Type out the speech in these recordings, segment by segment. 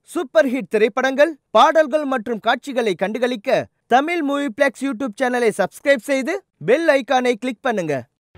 Super hit திரைப்படங்கள் பாடல்கள் மற்றும் காட்சிகளை கண்டுகளிக்க தமிழ் மூவி பிளெக்ஸ் யூடியூப் சேனலை சப்ஸ்கிரைப் செய்து பெல் ஐகானை கிளிக் பண்ணுங்க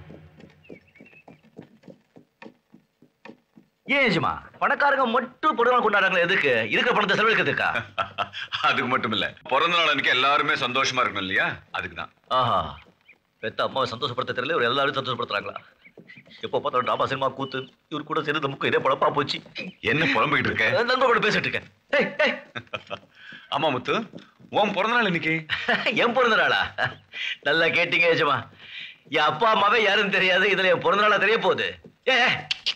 ஏன் ஏஜமா பணக்காரங்க மட்டும் பிறந்தநாள் கொண்டாடுறாங்களே எதுக்கு இருக்கிற பணத்தை செலவழிக்கிறதுக்கா அதுக்கு மட்டும் இல்ல பிறந்த நாள் அன்னைக்கு எல்லாருமே சந்தோஷமா இருக்கணும் இல்லையா அதுக்கு தான் ஆஹா பெத்த அம்மாவை சந்தோஷப்படுத்த தெரியல இவர் எல்லாரும் சந்தோஷப்படுத்துறாங்களா எப்போ பார்த்தாலும் டாபா சினிமா கூத்து இவர் கூட சேர்ந்து இந்த முக்கு இதே பழப்பா போச்சு என்ன புலம்பிக்கிட்டு இருக்க நண்பர் கூட பேசிட்டு இருக்கேன் ஏய், ஏய், ஆமா முத்து உன் பிறந்த நாள் இன்னைக்கு என் பிறந்த நாளா நல்லா கேட்டீங்க ஏஜமா என் அப்பா அம்மாவே யாருன்னு தெரியாது இதுல என் பிறந்த நாளா தெரிய போகுது ஏ ஏ.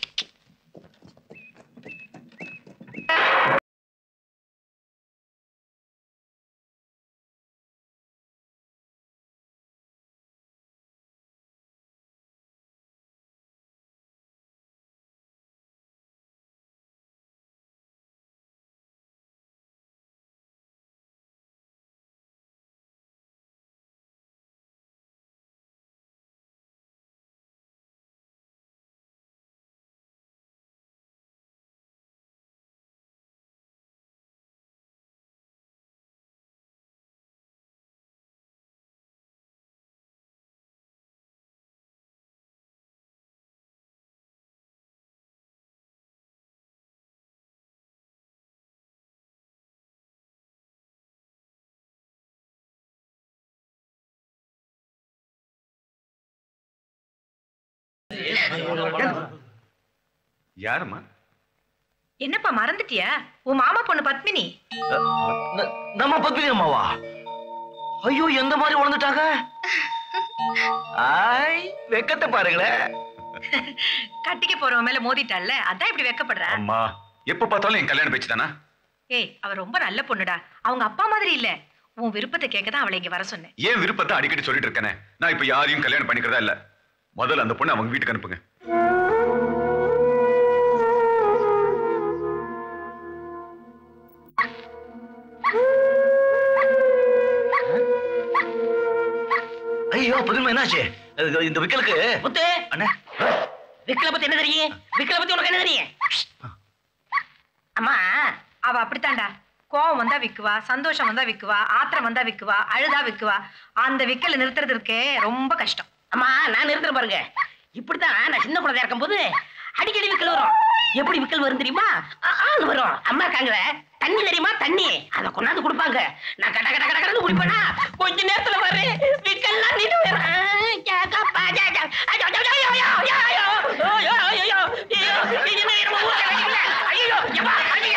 யாருமா என்னப்பா மறந்துட்டியா உன் மாமா பொண்ணு பத்மினி ந- நம்ம பத்மினி அம்மாவா ஐயோ எந்த மாதிரி உணர்ந்துட்டாங்க ஆய் வெக்கத்தை பாருங்களேன் கட்டிக்க போறவன் மேல மோதிட்டாள்ல அதான் இப்படி வெக்கப்படுற அம்மா எப்ப பார்த்தாலும் என் கல்யாணம் பேச்சு தானா ஏய் அவ ரொம்ப நல்ல பொண்ணுடா அவங்க அப்பா மாதிரி இல்ல உன் விருப்பத்தை கேட்க தான் அவளை இங்க வர சொன்னேன் ஏன் விருப்பத்தை அடிக்கடி சொல்லிட்டு இருக்கேனே நான் இப்ப யாரையும் கல்யாணம் பண்ணிக்கிறதா இல்ல முதல்ல அந்த பொண்ணு அவங்க வீட்டுக்கு அனுப்புங்க ஐயோ புதுமை என்னாச்சு இது- இந்த விக்கலுக்கு முத்து அண்ணே விக்கல பத்தி என்ன தெரியும் விக்கல பத்தி உனக்கு என்ன தெரியும் அம்மா அவ அப்படித்தான்டா கோவம் வந்தா விக்குவா சந்தோஷம் வந்தா விக்குவா ஆத்திரம் வந்தா விக்குவா அழுதா விக்குவா அந்த விக்கல நிறுத்துறது இருக்கே ரொம்ப கஷ்டம் அம்மா நான் நிறுத்துற பாருங்க இப்படித்தான் நான் சின்ன குழந்தையா இருக்கும்போது அடிக்கடி விக்கல் வரும் எப்படி விக்கல் வரும் தெரியுமா ஆ, ஆன்னு வரும் அம்மா இருக்காங்களே தண்ணி தெரியுமா தண்ணி அத கொண்டாந்து கொடுப்பாங்க நான் கட கட கட கடந்து குடிப்பேனா கொஞ்ச நேரத்துல வரு விக்கல்லாம் நின்று வரும் கேக்கப்பா கேக்க ஐயோ ஐயோ ஐயோ ஐயோ ஐயோ ஐயோ ஐயோ ஐயோ ஐயோ என்ன நம்ம ஊர்ல வெடிக்கல ஐயோ எப்பா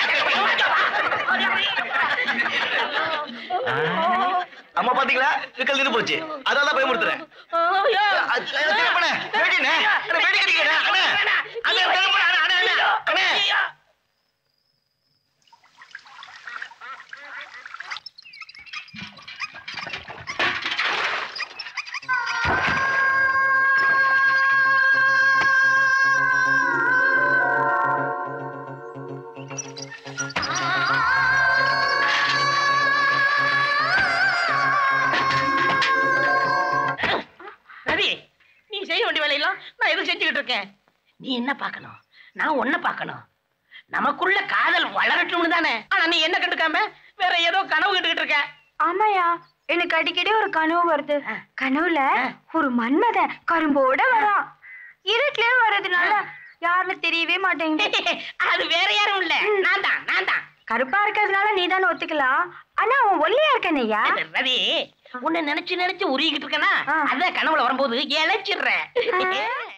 அம்மா பாத்தீங்களா விக்கல் நின்று போச்சு அதெல்லாம் பயமுறுத்துறேன் ஐயோ அது- அது என்ன பண்ண? வேடிண்ணே. அண்ணே, வேடி கடிக்கிறேன். அண்ணே. அண்ணே, வேலை பண்ண. அண்ணே, அண்ணே, அண்ணே. அண்ணே. ரவி நீ செய்ய வேண்டிய வேலையெல்லாம் நான் எதுவும் செஞ்சுக்கிட்டு இருக்கேன் நீ என்ன பார்க்கணும் நான் உன்ன பார்க்கணும் நமக்குள்ள காதல் வளரட்டும்னு தானே ஆனா நீ என்ன கண்டுக்காம வேற ஏதோ கனவு கண்டுகிட்டு இருக்க ஆமாயா எனக்கு அடிக்கடி ஒரு கனவு வருது கனவுல ஆ. ஒரு மன்மத கரும்போட வரான் இருட்டுலயே வர்றதுனால யாருன்னு தெரியவே மாட்டேங்குது அது வேற யாரும் இல்ல நான் தான் நான் தான் கருப்பா இருக்கிறதுனால நீ தானே ஒத்துக்கலாம் ஆனா அவன் ஒல்லியா இருக்கனையா ரவி உன்னை நினைச்சு நினைச்சு உருகிட்டு இருக்கனா ஆ. அதான் கனவுல வரும்போது இழைச்சிடுறேன்